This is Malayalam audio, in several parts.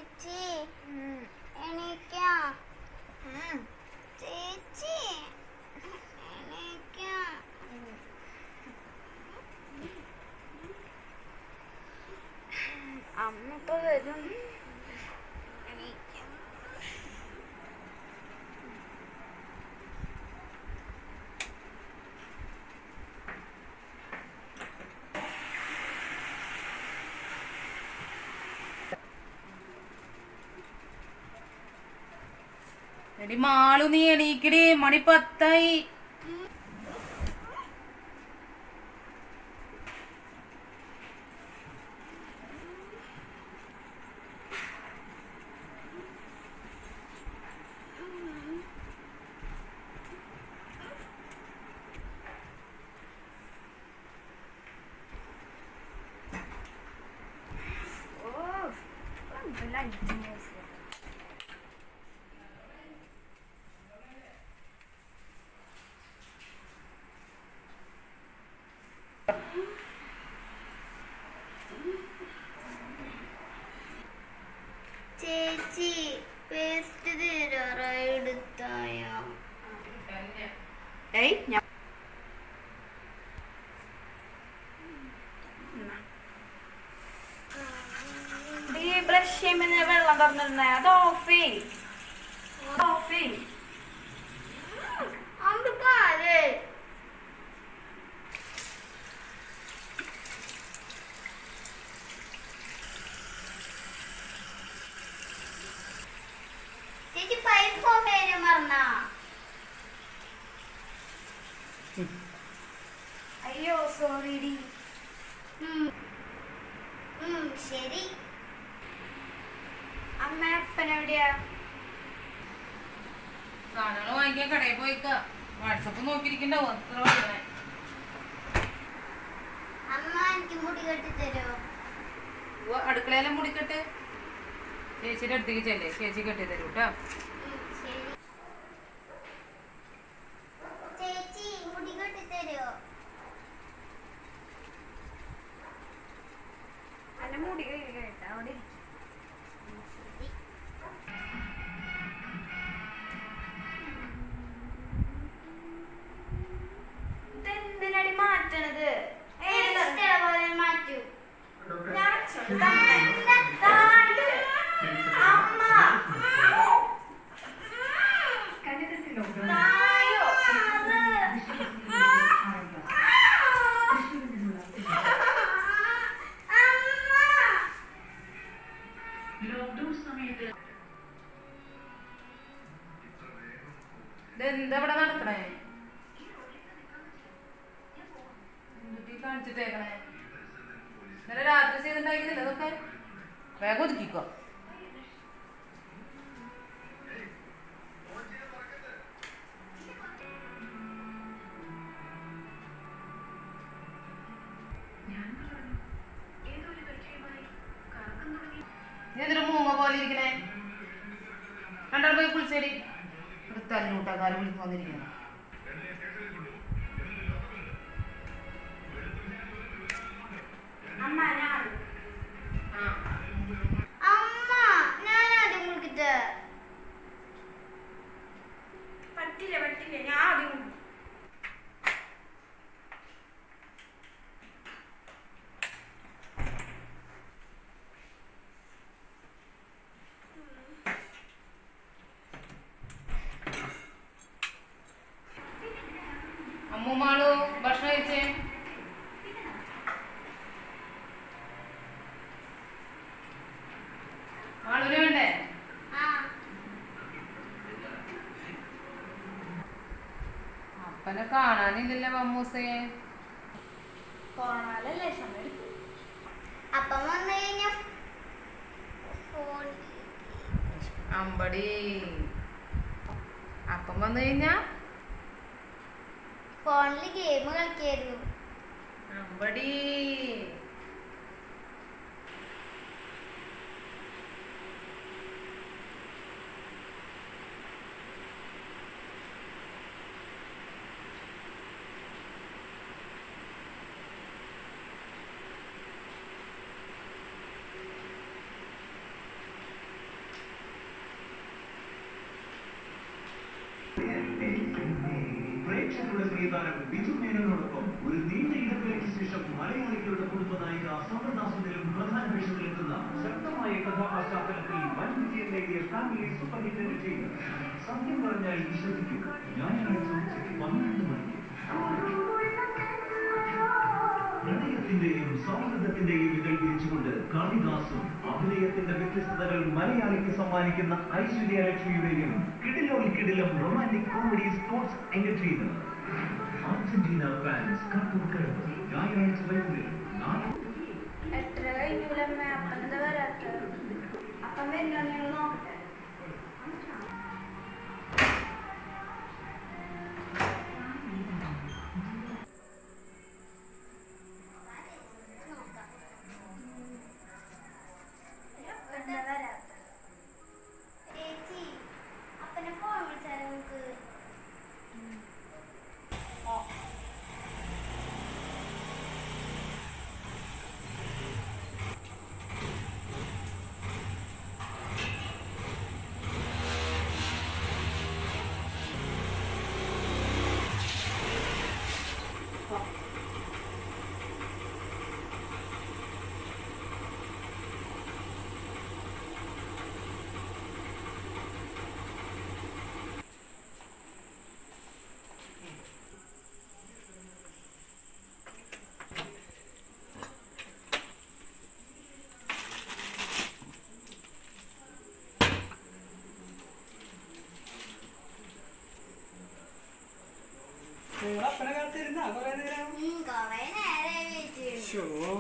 ചേച്ചി എണീക്കാം ചേച്ചി എണീക്കാം അമ്മ ഇപ്പൊ വരും എണീക്കാം എടി മാളു നീ എണീക്കടി മണി പത്തായി ഓ കുഴപ്പമില്ല അഞ്ച് വയസ്സ് ചേച്ചി പേസ്റ്റ് തീരാറായി എടുത്തായോ ഏയ് ഞാൻ ഈ ബ്രഷ് ചെയ്യുമ്പോൾ വെള്ളം തുറന്നിരുന്നേ അത് ഓഫ് ചെയ് ഓഫ് ചെയ് അമ്പക്കാരേ ചേച്ചി പൈപ്പ് ഓഫ് ചെയ്യാൻ മറന്നാ അയ്യോ സോറി ഡി ശരി അമ്മ അപ്പനെവിടെയാ സാധനങ്ങൾ വാങ്ങിക്കാൻ കടയിൽ പോയിക്ക വാട്സപ്പ് നോക്കിയിരിക്കണ്ടാവും അത്ര വൈകണേ അമ്മ എനിക്ക് മുടി കെട്ടി തരുമോ ഉവ്വ് അടുക്കളയിലും മുടിക്കട്ടെ ചേച്ചിയുടെ അടുത്തേക്ക് ചെല്ലേ ചേച്ചി കെട്ടി തരൂ കേട്ടോ ശരി ചേച്ചി മുടി കെട്ടി തരുമോ അല്ല മുടി കേട്ടാ അവിടെ ഇരിക്ക്. ശരി ഇതെന്തിനടി മാറ്റണത് മാറ്റൂ ഞാൻ അമ്മ തായോ ഇതെന്താ ഇവിടെ നടക്കണേ എന്തുട്ടി കാണിച്ചിട്ടേക്കണേ ഇന്നലെ രാത്രി ചെയ്തിട്ടുണ്ടാക്കിയതില്ല അതൊക്കെ വേഗം ഒതുക്കിക്കോ നീ എന്തൊരു മൂങ്ങ പോലെ ഇരിക്കണേ രണ്ടാൾ പോയി കുളിച്ചേരി ഒരു തല്ലൂട്ടാ കാലം വിളിക്ക് വന്നിരിക്കണം അമ്മ ഞാൻ ആ അമ്മ ഞാൻ ആദ്യം കുളിക്കട്ടെ പറ്റില്ല പറ്റില്ല ഞാൻ ആദ്യം കുളിക്കും. അമ്മൂമാളു ഭക്ഷണം കഴിച്ചേ മാളൂര് വേണ്ടേ ആ അപ്പനെ കാണാനില്ലല്ലോ മമ്മൂസേ കൊറോണയിലല്ലേ സമയം എടുക്കും. അപ്പം വന്നു കഴിഞ്ഞാ ഫോൺ അമ്പടി അപ്പം വന്നു കഴിഞ്ഞാ ഫോണിൽ ഗെയിം കളിക്കായിരുന്നു അമ്പടി പ്രേക്ഷകരുടെ പ്രിയതാരം ബിജു മേനോനോടൊപ്പം ഒരു നീണ്ട ഇടവേളയ്ക്ക് ശേഷം മലയാളികളുടെ കുടുംബ നായിക സമൃദാസുദിലും പ്രധാന വേഷത്തിലെത്തുന്ന ശക്തമായ കഥാപശ്ചാത്തലത്തിൽ വൻ വിജയം നേടിയ ഫാമിലി സൂപ്പർ ഹിറ്റ് എന്റർടൈനർ സത്യം പറഞ്ഞാൽ വിശ്വസിക്കുക ഞായറാഴ്ച ഉച്ചയ്ക്ക് പന്ത്രണ്ട് മണിക്ക് പ്രണയത്തിന്റെയും സൗഹൃദത്തിന്റെയും ഇതൾ വിരിച്ചുകൊണ്ട് കാളിദാസും അഭിനയത്തിന്റെ വ്യത്യസ്തതകൾ മലയാളിക്ക് സമ്മാനിക്കുന്ന ഐശ്വര്യ ലക്ഷ്മിയുടെയും കിടിലോൾ കിടിലം romantic comedy sports entertainer Argentina fans Kattoorkadavu ഞായറാഴ്ച വൈകുന്നേരം നാല് എത്ര കഴിഞ്ഞൂലമ്മ അപ്പൻ എന്താ വരാത്ത അപ്പം വരുന്ന നിങ്ങൾ നോക്കട്ടെ എന്താ വരാത്ത ചേച്ചി അപ്പനെ ഫോൺ വിളിച്ചാലോ നമുക്ക് നിങ്ങളപ്പനെ കാത്തിരുന്നാ കൊറേ നേരം ഉം, കൊറേ നേരായി വെയിറ്റ് ശോ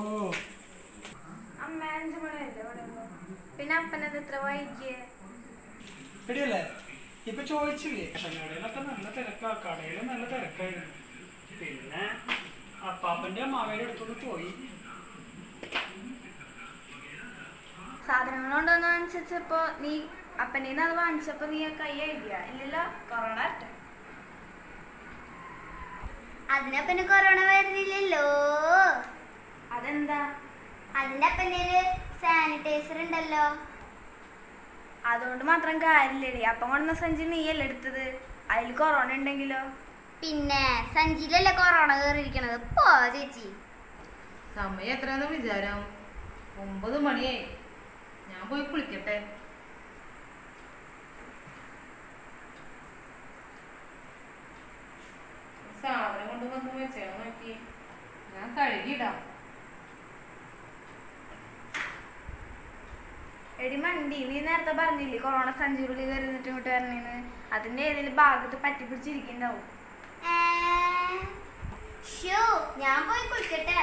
അമ്മ അഞ്ചു മണിയല്ലേ പറയുമ്പോ പിന്നെ അപ്പനത് എത്ര വൈകിയേ എടിയല്ലേ ഇപ്പൊ ചോദിച്ചില്ലേ കടയിലൊക്കെ നല്ല തിരക്കാ കടയിൽ നല്ല തിരക്കായിരുന്നു പിന്നെ അപ്പാപ്പന്റെ അമ്മാവേടെ അടുത്തോട്ട് പോയി സാധനങ്ങൾ കൊണ്ടുവന്ന് വാങ്ങിച്ചപ്പോ നീ അപ്പൻ്റെ നിന്ന് അത് വാങ്ങിച്ചപ്പോ നീ കൈ എഴുതിയ ഇല്ലല്ലോ കൊറോണ വരട്ടെ അതിനപ്പന് കൊറോണ വരുന്നില്ലല്ലോ അതെന്താ അതിന്റെ അപ്പൻ്റെ സാനിറ്റൈസർ ഉണ്ടല്ലോ അതുകൊണ്ട് മാത്രം കാര്യമില്ലടി അപ്പം കൊണ്ടുവന്ന സഞ്ചി നീയല്ലേ എടുത്തത് അതിൽ കൊറോണ ഉണ്ടെങ്കിലോ പിന്നെ സഞ്ചിയിലല്ലേ കൊറോണ കയറിയിരിക്കണത് പോ ചേച്ചി സമയം എത്രയാന്ന് വിചാരം ഒമ്പത് മണിയായി ഞാൻ പോയി കുളിക്കട്ടെ സാധനം കൊണ്ട് വന്ന് വെച്ചേ നോക്കി ഞാൻ കഴുകിയിടാം എടി മണ്ടി നീ നേരത്തെ പറഞ്ഞില്ലേ കൊറോണ സഞ്ചിയുള്ളിൽ കയറി നിന്നിട്ട് ഇങ്ങോട്ട് വരണേന്ന് അതിന്റെ ഏതെങ്കിലും ഭാഗത്ത് പറ്റി പിടിച്ചിരിക്കണ്ടാവും ഏ, ഷോ ഞാൻ പോയി കുളിക്കട്ടെ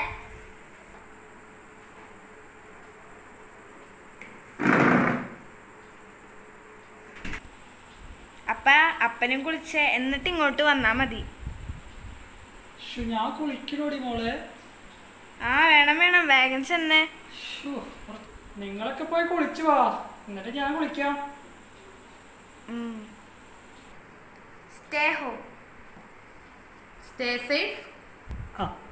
അപ്പ അപ്പനും കുളിച്ച് എന്നിട്ട് ഇങ്ങോട്ട് വന്നാ മതി ശോ ഞാൻ കുളിക്കണോടി മോളെ ആ വേണം വേണം വേഗം ചെന്നേ ശോ നിങ്ങളൊക്കെ പോയി കുളിച്ചു വാ എന്നിട്ട് ഞാൻ കുളിക്കാം സ്റ്റേ ഹോം സ്റ്റേ സേഫ് ആ